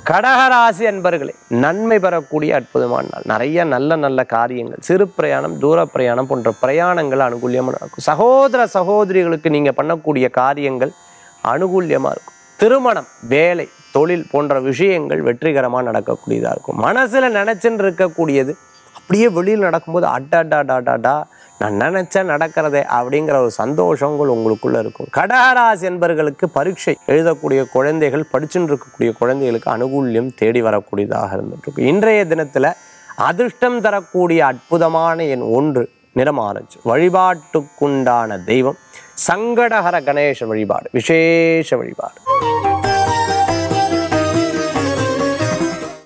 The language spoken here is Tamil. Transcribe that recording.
கடகராசி அன்பர்களே நன்மை பெறக்கூடிய அற்புதமான நாள் நிறைய நல்ல நல்ல காரியங்கள் சிறு பிரயாணம் தூர பிரயாணம் போன்ற பிரயாணங்கள் அனுகூல்யமாக நடக்கும் சகோதர சகோதரிகளுக்கு நீங்கள் பண்ணக்கூடிய காரியங்கள் அனுகூல்யமாக இருக்கும் திருமணம் வேலை தொழில் போன்ற விஷயங்கள் வெற்றிகரமாக நடக்கக்கூடியதாக இருக்கும் மனசில் நினச்சின்னு இருக்கக்கூடியது அப்படியே வெளியில் நடக்கும்போது அட்டாடாடாடாடா நான் நினச்சா நடக்கிறதே அப்படிங்கிற ஒரு சந்தோஷங்கள் உங்களுக்குள்ள இருக்கும் கடகராசி என்பர்களுக்கு பரீட்சை எழுதக்கூடிய குழந்தைகள் படிச்சுட்டு இருக்கக்கூடிய குழந்தைகளுக்கு அனுகூல்யம் தேடி வரக்கூடியதாக இருந்துட்டு இருக்கும் இன்றைய தினத்தில் அதிர்ஷ்டம் தரக்கூடிய அற்புதமான எண் ஒன்று நிறம் ஆரஞ்சு வழிபாட்டுக்குண்டான தெய்வம் சங்கடஹர கணேச வழிபாடு விசேஷ வழிபாடு